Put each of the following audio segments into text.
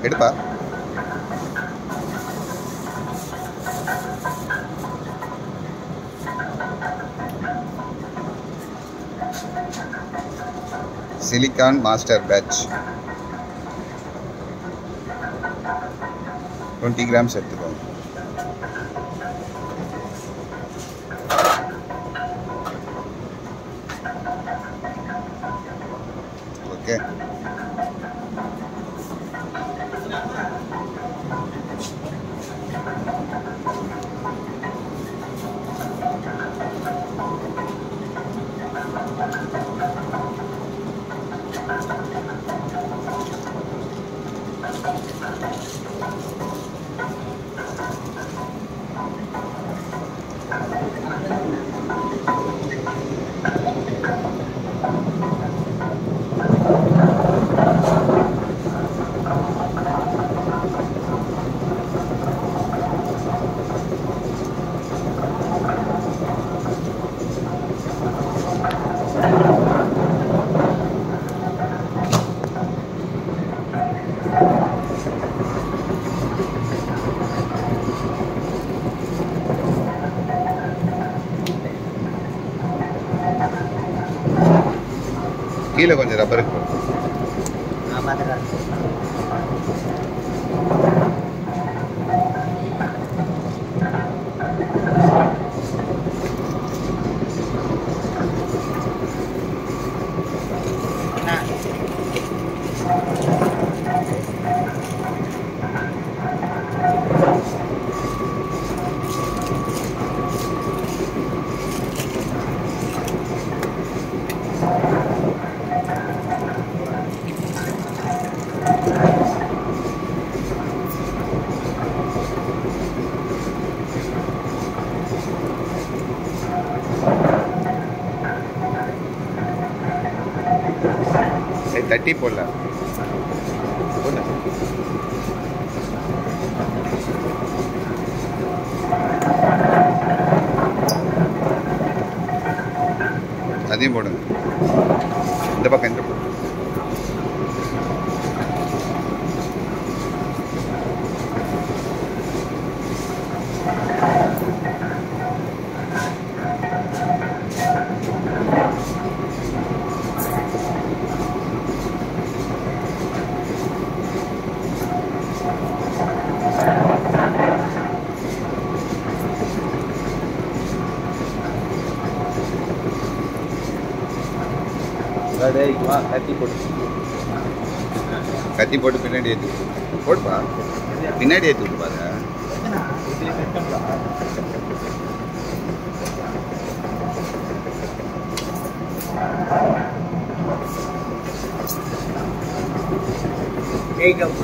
எடுப்பா silicone master batch twenty grams எடுத்துக்கோங்க okay கீழே கொஞ்சம் ரப்பருக்கு போடு. நான் பார்த்துக்கிறேன் ஏய், தட்டி போடலாம் போடு. அதையும் போடுங்க இந்த பக்கம் இந்த பக்கம் டேய் வா கத்தி போட்டு கத்தி போட்டு பின்னாடி ஏற்றி போடுப்பா பின்னாடி ஏற்றி விட்டு பாரு இதுல செட்டம்ல ஜெயிக்கம்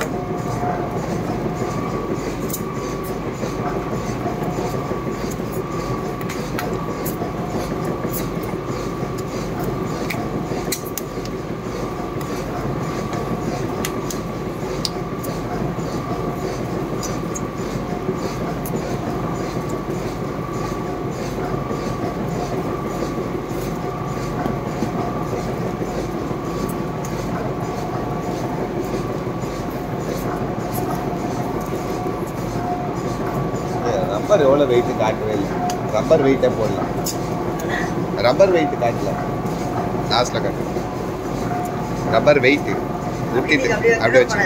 ரப்பர் எவ்வளோ வெயிட்டு காட்டவே இல்லை ரப்பர் வெயிட்டே போடலாம் ரப்பர் வெயிட் காட்டல லாஸ்ட்டில் காட்டு ரப்பர் வெயிட்டு ஊட்டிட்டு அப்படியே வச்சு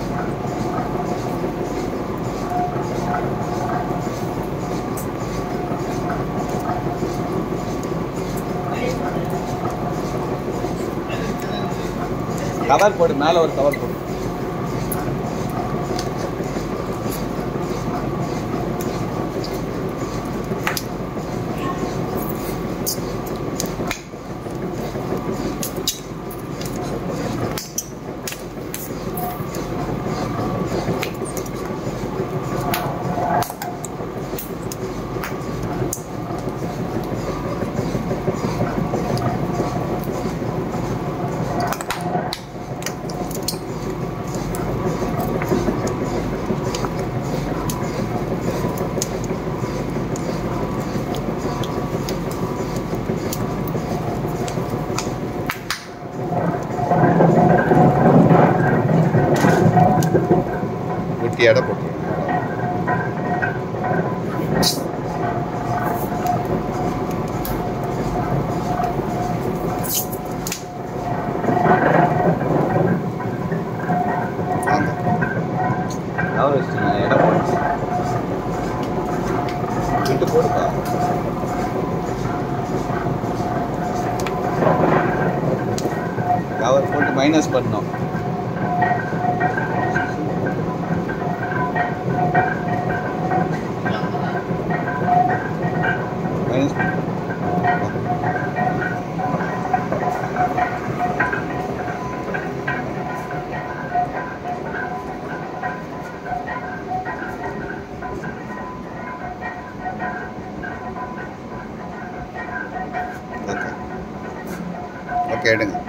கவர் போடு மேலே ஒரு கவர் போடு வெயிட் எடை போட்டுருங்க வாங்க அவர் வச்சுட்டீங்க இடம் போட்டு விட்டு போடுப்பா கவர் போட்டு மைனஸ் பண்ணோம் மைனஸ் ஓகே ஓகே எடுங்க